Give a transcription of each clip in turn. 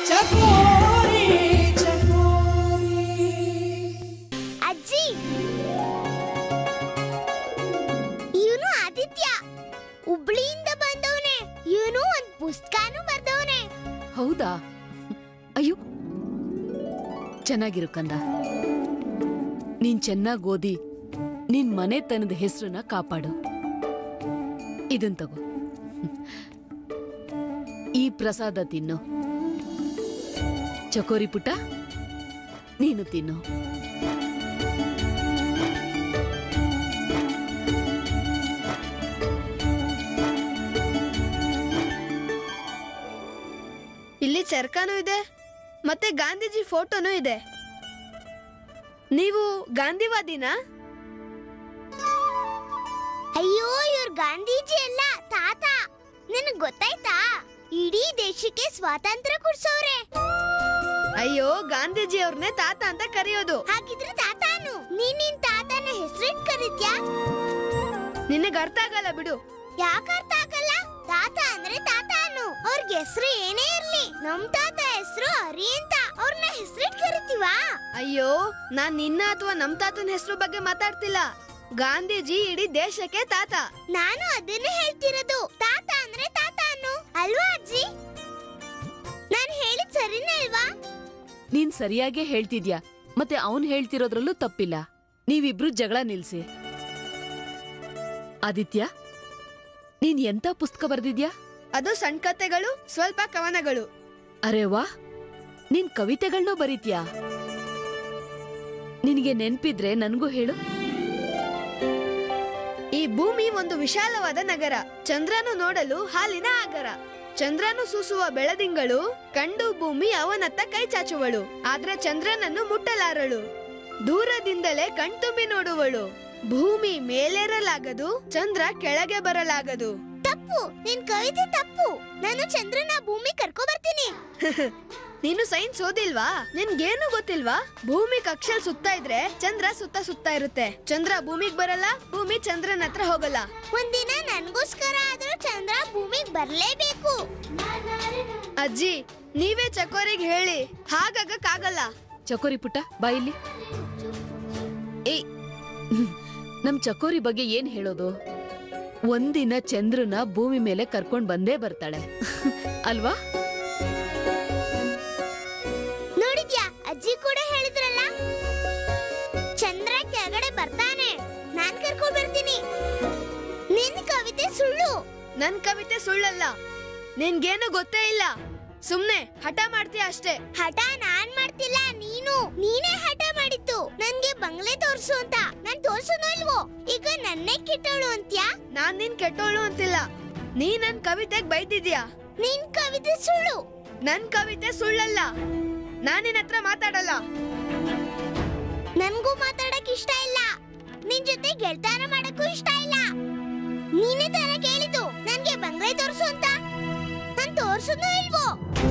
ಚಕೋರಿ ಚಕೋರಿ ಅಜ್ಜಿ ಇವನು ಆದಿತ್ಯ ಹುಬ್ಳಿಯಿಂದ ಬಂದವನೆ ಇವನು ಒಂದ್ ಪುಸ್ತಕನೂ ಬರ್ದವನೆ ಹೌದಾ ಅಯ್ಯೋ ಚೆನ್ನಾಗಿರು ಕಂದ ನೀನ್ ಚೆನ್ನಾಗ್ ಓದಿ ನಿನ್ ಮನೆತನದ ಹೆಸರನ್ನ ಕಾಪಾಡು ಇದನ್ ತಗೋ ಈ ಪ್ರಸಾದ ತಿನ್ನು ಚಕೋರಿ ಪುಟ್ಟ ನೀನು ತಿನ್ನು ಇಲ್ಲಿ ಚರ್ಕಾನೂ ಇದೆ ಮತ್ತೆ ಗಾಂಧೀಜಿ ಫೋಟೋನೂ ಇದೆ ನೀವು ಗಾಂಧಿವಾದಿನಾ ಅಯ್ಯೋ ಇವ್ರ ಗಾಂಧೀಜಿ ಅಲ್ಲ ತಾತ ನಿನಗ್ ಗೊತ್ತಾಯ್ತಾ ಇಡೀ ದೇಶಕ್ಕೆ ಸ್ವಾತಂತ್ರ್ಯ ಕೊಡ್ಸವ್ರೆ ಅಯ್ಯೋ ಗಾಂಧೀಜಿ ಅವ್ರನ್ನೇ ತಾತ ಅಂತ ಕರೆಯೋದು ಹಾಗಿದ್ರೆ ತಾತಾನು ನೀನ್ ನಿನ್ ತಾತನ ಹೆಸರಿಟ್ ಕರಿತ್ಯಾ ನಿನಗೆ ಅರ್ಥ ಆಗಲ್ಲ ಬಿಡು ಯಾಕ ಅರ್ಥ ಆಗಲ್ಲ ತಾತ ಅಂದ್ರೆ ತಾತಾನು ಅವ್ರಿಗೆ ಹೆಸರು ಏನೇ ಇರ್ಲಿ ನಮ್ ತಾತ ಹೆಸರು ಹರಿ ಅಂತ ಅವ್ರನ್ನ ಹೆಸರಿಟ್ ಕರಿತೀವಾ ಅಯ್ಯೋ ನಾನ್ ನಿನ್ನ ಅಥವಾ ನಮ್ ತಾತನ ಹೆಸರು ಬಗ್ಗೆ ಮಾತಾಡ್ತಿಲ್ಲ ಗಾಂಧೀಜಿ ಇಡೀ ದೇಶಕ್ಕೆ ತಾತ ನಾನು ಅದನ್ನೇ ಹೇಳ್ತಿರೋದು ತಾತ ಅಂದ್ರೆ ತಾತ ಅನ್ನು ಅಲ್ವಾ ಅಜ್ಜಿ ನಾನ್ ಹೇಳಿದ್ ಸರಿನೇ ಅಲ್ವಾ ನೀನ್ ಸರಿಯಾಗೇ ಹೇಳ್ತಿದ್ಯಾ ಮತ್ತೆ ಅವನ್ ಹೇಳ್ತಿರೋದ್ರಲ್ಲೂ ತಪ್ಪಿಲ್ಲ ನೀವಿಬ್ರು ಜಗಳ ನಿಲ್ಸಿ ಆದಿತ್ಯ ನೀನ್ ಎಂತ ಪುಸ್ತಕ ಬರ್ದಿದ್ಯಾ ಅದು ಸಣ್ಣ ಕತೆಗಳು ಸ್ವಲ್ಪ ಕವನಗಳು ಅರೆ ವಾ ನೀನ್ ಕವಿತೆಗಳ್ನೂ ಬರೀತ್ಯಾ ನಿನಗೆ ನೆನ್ಪಿದ್ರೆ ನನ್ಗೂ ಹೇಳು ಈ ಭೂಮಿ ಒಂದು ವಿಶಾಲವಾದ ನಗರ ಚಂದ್ರನು ನೋಡಲು ಹಾಲಿನ ಆಗರ ಚಂದ್ರನು ಸೂಸುವ ಬೆಳದಿಂಗಳು ಕಂಡು ಭೂಮಿ ಅವನತ್ತ ಕೈ ಚಾಚುವಳು ಆದ್ರೆ ಚಂದ್ರನನ್ನು ಮುಟ್ಟಲಾರಳು ದೂರದಿಂದಲೇ ಕಣ್ತುಂಬಿ ನೋಡುವಳು ಭೂಮಿ ಮೇಲೇರಲಾಗದು ಚಂದ್ರ ಕೆಳಗೆ ಬರಲಾಗದು ತಪ್ಪು ನಿನ್ ಕವಿತೆ ತಪ್ಪು ನಾನು ಚಂದ್ರನ ಭೂಮಿ ಕರ್ಕೊ ಬರ್ತೀನಿ ನೀನು ಸೈನ್ಸ್ ಓದಿಲ್ವಾ ನಿನ್ಗೇನು ಗೊತ್ತಿಲ್ವಾ ಭೂಮಿ ಕಕ್ಷಲ್ ಸುತ್ತಾ ಇದ್ರೆ ಚಂದ್ರ ಸುತ್ತ ಸುತ್ತ ಇರುತ್ತೆ ಚಂದ್ರ ಭೂಮಿಗ್ ಬರಲ್ಲ ಭೂಮಿ ಚಂದ್ರನ ಹತ್ರ ಹೋಗಲ್ಲ ಒಂದಿನ ನನ್ಗೋಸ್ಕರ ಆದ್ರೂ ಚಂದ್ರ ಭೂಮಿಗ್ ಬರ್ಲೇಬೇಕು ಅಜ್ಜಿ ನೀವೇ ಚಕೋರಿಗೆ ಹೇಳಿ ಹಾಗಾಗಕ್ಕಾಗಲ್ಲ ಚಕೋರಿ ಪುಟ್ಟ ಬಾ ಇಲ್ಲಿ ಏಯ್ ಹ್ಮ್. ನಮ್ ಚಕೋರಿ ಬಗ್ಗೆ ಏನ್ ಹೇಳೋದು ಒಂದಿನ ಚಂದ್ರನ ಭೂಮಿ ಮೇಲೆ ಕರ್ಕೊಂಡ್ ಬಂದೇ ಬರ್ತಾಳೆ ಅಲ್ವಾ ನೋಡಿದ್ಯಾ ಅಜ್ಜಿ ಕೂಡ ಹೇಳಿದ್ರಲ್ಲ ಚಂದ್ರ ಕೆಳಗಡೆ ಬರ್ತಾನೆ ನಾನ್ ಕರ್ಕೊಂಡ್ ಬರ್ತೀನಿ ನಿನ್ ಕವಿತೆ ಸುಳ್ಳು ನನ್ ಕವಿತೆ ಸುಳ್ಳಲ್ಲ ನಿನ್ಗೇನು ಗೊತ್ತೇ ಇಲ್ಲ ಸುಮ್ನೆ ಹಠ ಮಾಡ್ತೀಯ ಅಷ್ಟೇ ಹಠ ನಾನ್ ಮಾಡ್ತಿಲ್ಲ ನೀನು ನೀನೇ ಹಠ ಮಾಡಿತ್ತು ನನ್ಗೆ ಬಂಗ್ಲೆ ತೋರ್ಸು ಅಂತ ನಾನ್ ತೋರ್ಸುನೋ ಇಲ್ವೋ ಈಗ ನನ್ನೇ ಕಿಟ್ಟೋಳು ಅಂತ್ಯಾ ನಾನ್ ನಿನ್ ಕೆಟ್ಟೋಳು ಅಂತಿಲ್ಲ ನೀ ನನ್ ಕವಿತೆಗ್ ಬೈದಿದ್ಯಾ ನಿನ್ ಕವಿತೆ ಸುಳ್ಳು ನನ್ ಕವಿತೆ ಸುಳ್ಳಲ್ಲ ನಾನ್ ನಿನ್ ಹತ್ರ ಮಾತಾಡಲ್ಲ ನನ್ಗೂ ಮಾತಾಡಕ್ ಇಷ್ಟ ಇಲ್ಲ ನಿನ್ ಜೊತೆ ಗೆಳ್ತಾನ ಮಾಡಕ್ಕೂ ಇಷ್ಟ ಇಲ್ಲ ನೀನೇ ತರ ಕೇಳಿದ್ದು ನನ್ಗೆ ಬಂಗ್ಲೆ ತೋರ್ಸು ಅಂತ ನಾನ್ ತೋರ್ಸುನೋ ಇಲ್ವೋ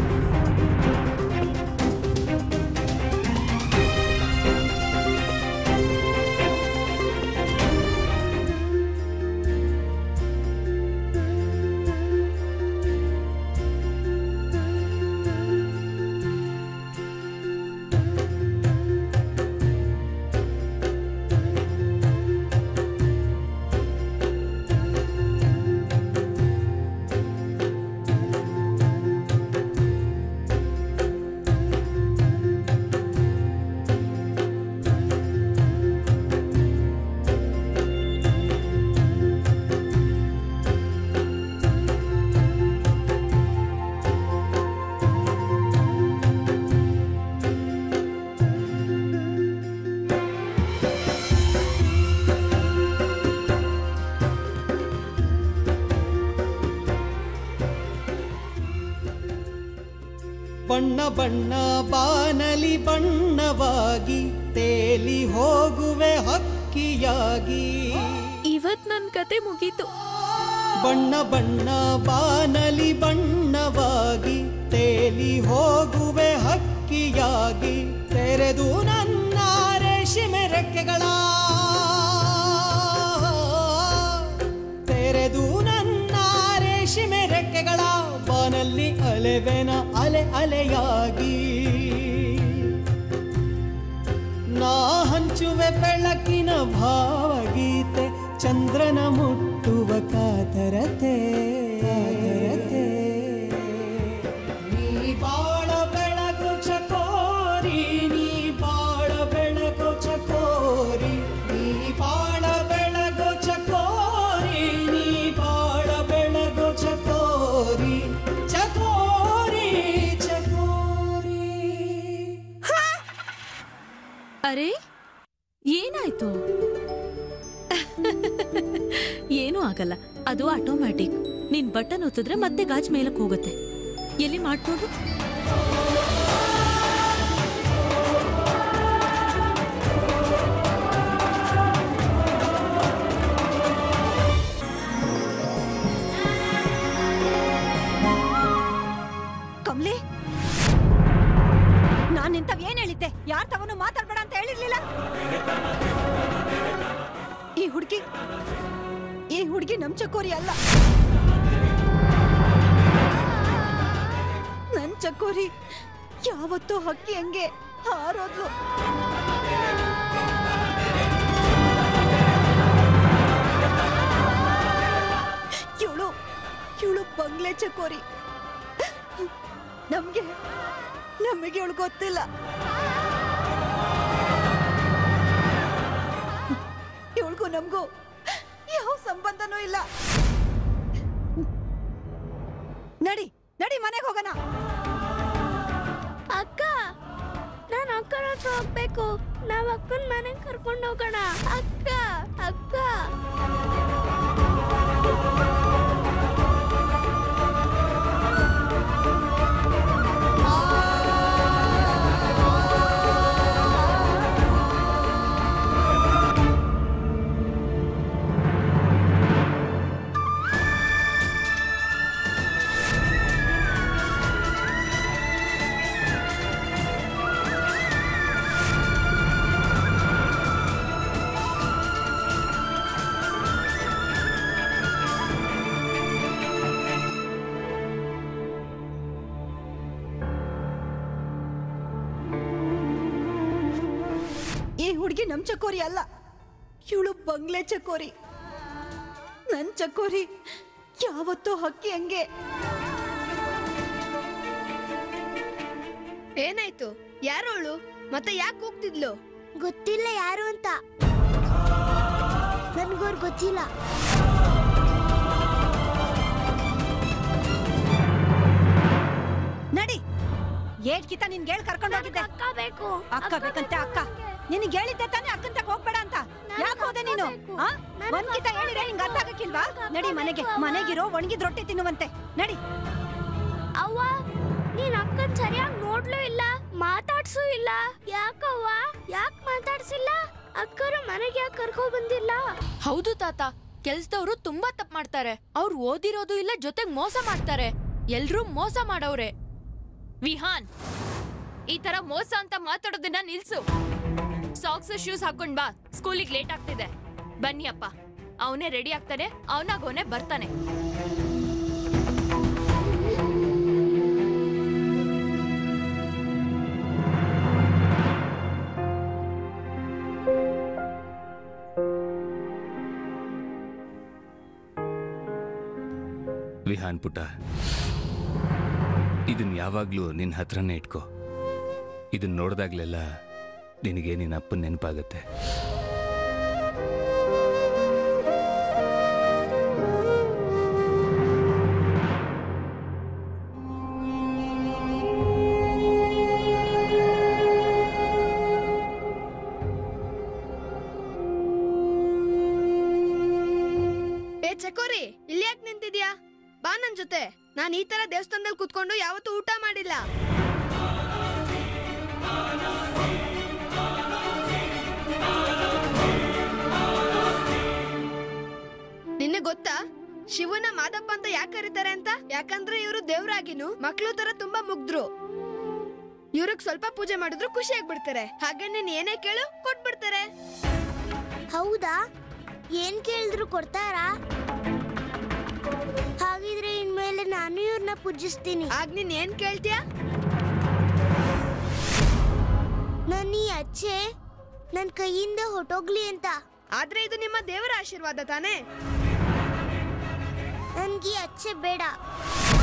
ಬಣ್ಣ ಬಣ್ಣ ಬಾನಲಿ ಬಣ್ಣವಾಗಿ ತೇಲಿ ಹೋಗುವೆ ಹಕ್ಕಿಯಾಗಿ ಇವತ್ ನನ್ ಕತೆ ಮುಗೀತು ಬಣ್ಣ ಬಣ್ಣ ಬಾನಲಿ ಬಣ್ಣವಾಗಿ ತೇಲಿ ಹೋಗುವೆ ಹಕ್ಕಿಯಾಗಿ ತೆರೆದು ನನ್ನ ರೇಷ್ಮೆ ರೆಕ್ಕೆಗಳ ತೆರೆದು ನನ್ನ ರೇಷ್ಮೆ ರೆಕ್ಕೆಗಳ ಬನ ಬಾಳಲ್ಲಿ ಅಲೆವೆನ ಅಲೆ ಅಲೆಯಾಗಿ ನಾ ಹಂಚುವೆ ಬೆಳಕಿನ ಭಾವಗೀತೆ ಚಂದ್ರನ ಮುಟ್ಟುವ ಕಾತರತೆ ಕಾತರತೆ. ನೀ ಬಾಳ ಬೆಳಗು ಚಕೋರಿ ನೀ ಬಾಳ ಬೆಳಗು ಚಕೋರಿ ನೀ ಬಾಳ ಬೆಳಗು ಚಕೋರಿ ನೀ ಬಾಳ ಬೆಳಗು ಚಕೋರಿ ಚಕೋರಿ ಚಕೋರಿ ಅರೆ ಏನಾಯ್ತು ಏನೂ ಆಗಲ್ಲ ಅದು ಆಟೋಮ್ಯಾಟಿಕ್ ನೀನ್ ಬಟನ್ ಒತ್ತಿದ್ರೆ ಮತ್ತೆ ಗಾಜ್ ಮೇಲಕ್ ಹೋಗುತ್ತೆ ಎಲ್ಲಿ ಮಾಡ್ಕೊಂಡು ಕಮ್ಲಿ ನಾನ್ ನಿಂತವ್ ಏನ್ ಹೇಳಿದ್ದೆ ಯಾರ್ ತವನು ಮಾತಾಡ್ಬೇಡ ಅಂತ ಹೇಳಿರ್ಲಿಲ್ಲ ಈ ಹುಡ್ಗಿ ಈ ಹುಡ್ಗಿ ನಮ್ ಚಕೋರಿ ಅಲ್ಲ ನನ್ ಚಕೋರಿ ಯಾವತ್ತೂ ಹಕ್ಕಿ ಹಂಗೆ ಹಾರೋದ್ಲು ಇವಳು ಇವಳು ಬಂಗ್ಲೆ ಚಕೋರಿ ನಮ್ಗೆ ನಮಗೆ ಇವಳು ಗೊತ್ತಿಲ್ಲ ಇವಳಿಗೂ ನಮಗೂ ಯಾವ ಸಂಬಂಧನೂ ಇಲ್ಲ ನಡಿ ನಡಿ ಮನೆಗೆ ಹೋಗೋಣ ಅಕ್ಕ ನಾನು ಅಕ್ಕನ ಹತ್ರ ಹೋಗ್ಬೇಕು ನಾವ್ ಅಕ್ಕನ ಮನೆಗೆ ಕರ್ಕೊಂಡು ಹೋಗೋಣ ಅಕ್ಕ ಅಕ್ಕ ಈ ಹುಡುಗಿ ನಮ್ ಚಕೋರಿ ಅಲ್ಲ ಇವಳು ಬಂಗ್ಲೆ ಚಕೋರಿ ನನ್ ಚಕೋರಿ ಯಾವತ್ತೂ ಹಕ್ಕಿ ಹಂಗೆ ಏನಾಯ್ತು ಯಾರೋಳು ಮತ್ತೆ ಯಾಕೆ ಹೋಗ್ತಿದ್ಲು ಗೊತ್ತಿಲ್ಲ ಯಾರು ಅಂತ ನನ್ಗವ್ರು ಗೊತ್ತಿಲ್ಲ ನಡಿ ಏಟ್ಕಿತ ನಿನ್ಗೆ ಹೇಳಿ ಕರ್ಕೊಂಡು ಹೋಗಿದ್ದೆ ಅಕ್ಕ ಬೇಕು ಅಕ್ಕ ಬೇಕಂತೆ ಅಕ್ಕ ನಿನಗೆ ಹೇಳಿದ್ದೆ ತಾನೇ ಅಕ್ಕಂತ ಹೋಗ್ಬೇಡ ಅಂತ ಯಾಕೆ ಹೋದೆ ನೀನು ಆ? ಒಂದ್ಕಿತ ಹೇಳಿದ್ರೆ ನಿಂಗೆ ಅರ್ಥ ಆಗಕ್ಕಿಲ್ವಾ ನಡಿ ಮನೆಗೆ ಮನೆಗಿರೋ ಒಣಗಿದ ರೊಟ್ಟಿ ತಿನ್ನುವಂತೆ ನಡಿ ಅವ್ವ ನೀನ್ ಅಕ್ಕನ್ ಸರಿಯಾಗಿ ನೋಡ್ಲೂ ಇಲ್ಲ ಮಾತಾಡ್ಸೂ ಇಲ್ಲ ಯಾಕವ್ವ ಯಾಕ್ ಮಾತಾಡ್ಸಿಲ್ಲ ಅಕ್ಕರು ಮನೆಗೆ ಯಾಕೆ ಕರ್ಕೊ ಬಂದಿಲ್ಲ ಹೌದು ತಾತ ಕೆಲ್ಸದವ್ರು ತುಂಬಾ ತಪ್ಪು ಮಾಡ್ತಾರೆ ಅವ್ರು ಓದಿರೋದು ಇಲ್ಲ ಜೊತೆಗ್ ಮೋಸ ಮಾಡ್ತಾರೆ ಎಲ್ರೂ ಮೋಸ ಮಾಡವ್ರೆ ವಿಹಾನ್ ಈ ತರ ಮೋಸ ಅಂತ ಮಾತಾಡೋದನ್ನ ನಿಲ್ಸು ಸಾಕ್ಸ್ ಶೂಸ್ ಹಾಕೊಂಡ್ ಬಾ ಸ್ಕೂಲಿಗೆ ಲೇಟ್ ಆಗ್ತಿದೆ ಬನ್ನಿ ಅಪ್ಪ ಅವನೇ ರೆಡಿ ಆಗ್ತಾನೆ ಅವನಾಗ ಅವನೇ ಬರ್ತಾನೆ ವಿಹಾನ್ ಪುಟ ಇದನ್ ಯಾವಾಗ್ಲೂ ನಿನ್ನ ಹತ್ರನೇ ಇಟ್ಕೋ ಇದನ್ನ ನೋಡಿದಾಗ್ಲೆಲ್ಲ ನಿನಗೆ ನಿನ್ನ ಅಪ್ಪನ ನೆನಪಾಗತ್ತೆ ಏ ಚಕೋರಿ ಇಲ್ಲಿ ಯಾಕೆ ನಿಂತಿದ್ಯಾ ಬಾ ನನ್ ಜೊತೆ ನಾನ್ ಈ ತರ ದೇವಸ್ಥಾನದಲ್ಲಿ ಕುತ್ಕೊಂಡು ಯಾವತ್ತೂ ಊಟ ಮಾಡಿಲ್ಲ ನಿನ್ನೆ ಗೊತ್ತಾ ಶಿವನ ಮಾದಪ್ಪ ಅಂತ ಯಾಕೆ ಕರೀತಾರೆ ಅಂತ ಯಾಕಂದ್ರೆ ಇವರು ದೇವ್ರಾಗಿನು ಮಕ್ಳು ತರ ತುಂಬಾ ಮುಗ್ದ್ರು ಇವ್ರಿಗೆ ಸ್ವಲ್ಪ ಪೂಜೆ ಮಾಡಿದ್ರು ಖುಷಿ ಆಗ್ಬಿಡ್ತಾರೆ ಹಾಗೆ ನೀನ್ ಏನೇ ಕೇಳು ಕೊಟ್ಬಿಡ್ತಾರೆ ಹೌದಾ ಏನ್ ಕೇಳಿದ್ರು ಕೊಡ್ತಾರಾ ಹಾಗಿದ್ರೆ ಇನ್ಮೇಲೆ ನಾನು ಇವ್ರನ್ನ ಪೂಜಿಸ್ತೀನಿ ಆಗ ನೀನ್ ಏನ್ ಕೇಳ್ತೀಯ ನನ್ನ ಈ ಅಚ್ಚೆ ನನ್ನ ಕೈಯಿಂದ ಹೊಟ್ಟೋಗ್ಲಿ ಅಂತ ಆದ್ರೆ ಇದು ನಿಮ್ಮ ದೇವರ ಆಶೀರ್ವಾದ ತಾನೇ ನನ್ಗೆ ಈ ಅಚ್ಚೆ ಬೇಡ